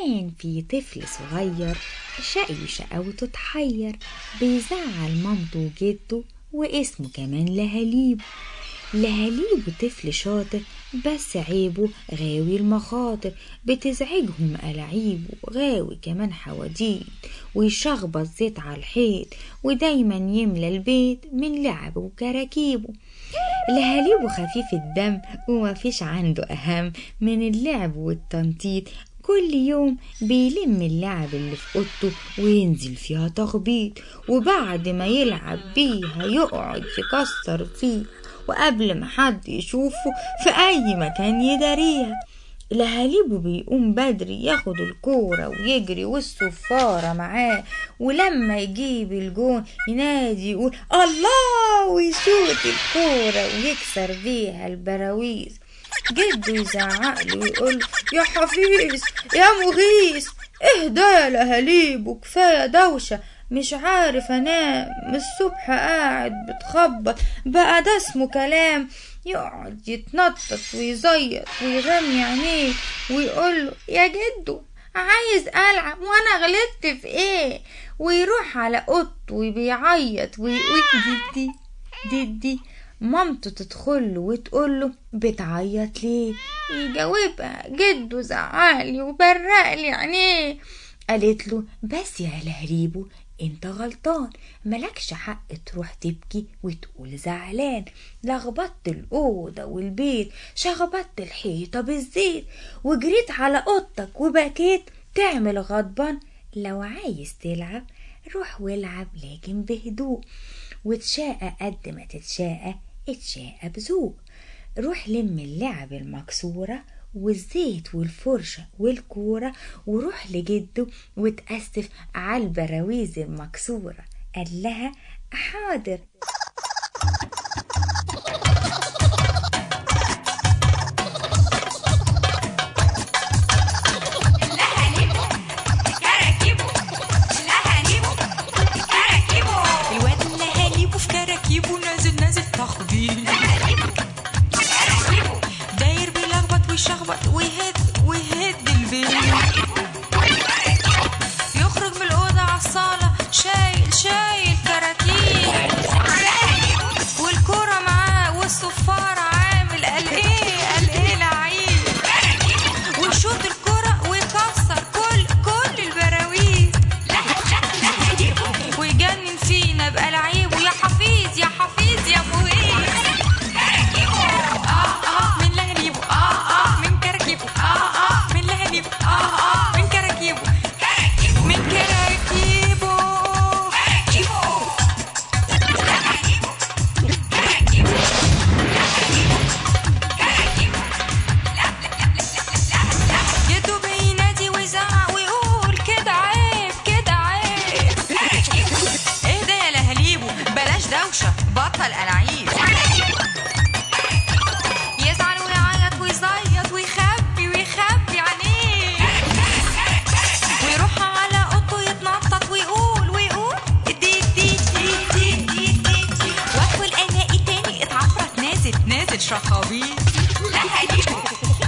كان في طفل صغير شقي شقاوته تحير بيزعل مامته وجده واسمه كمان لهاليب لهاليب طفل شاطر بس عيبه غاوي المخاطر بتزعجهم ألعيبه غاوي كمان حواديت ويشخبط زيت على الحيط ودايما يملى البيت من لعبه وكراكيبه لهاليبه خفيف الدم ومفيش عنده أهم من اللعب والتنطيط كل يوم بيلم اللعب اللي في اوضته وينزل فيها تخبيط وبعد ما يلعب بيها يقعد يكسر فيها وقبل ما حد يشوفه في اي مكان يداريها لهاليبه بيقوم بدري ياخد الكورة ويجري والصفارة معاه ولما يجيب الجون ينادي يقول الله ويشوط الكورة ويكسر بيها البراويز جده يزعق له ويقول يا حفيظ يا مغيث اهدى يا لهاليب وكفاية دوشة مش عارف انام من الصبح قاعد بتخبط بقى ده اسمه كلام يقعد يتنطط ويزيط ويغمي عينيه ويقول له يا جدو عايز العب وانا غلطت في ايه ويروح على اوضته وبيعيط ويقول دي دي دي مامته تدخله وتقوله بتعيط ليه يجاوبها جده زعقلي وبرقلي عينيه قالت له بس يا لهريبو انت غلطان ملكش حق تروح تبكي وتقول زعلان لخبطت الأوضة والبيت شخبطت الحيطة بالزيت وجريت على أوضتك وبكيت تعمل غضبان لو عايز تلعب روح والعب لكن بهدوء وتشاقى قد ما تتشاقى اتشاقى بذوق روح لم اللعب المكسورة والزيت والفرشة والكورة وروح لجده وتأسف على البراويز المكسورة قال لها حاضر الواد لهاليبه في كراكيبه نازل نازل تخبيط داير بيلخبط ويشخبط ويهد ويهد البيت يخرج من الأوضة على الصالة شايل شايل كراكيب والكورة معاه والصفارة عامل قال ايه قال ايه لعيب ويشوط الكورة ويكسر كل كل البراويز ويجنن فينا بقى لعيب ويا حفيظ يا حفيظ يا مهيب اه اه من لهليبو اه اه من كراكيبو اه اه من لهليبو اه اه من كراكيبو من كراكيبو جده بينادي ويزعق ويقول كده عيب كده عيب اهدى يا لهاليبو بلاش دوشة بطل ألاعيب يزعل ويعيط ويزيط ويخبي ويخبي عينيه ويروح على اوضته يتنطط ويقول ويقول دي دي دي دي دي دي وادخل الاقي تاني اتعفرت نازل نازل شخابيط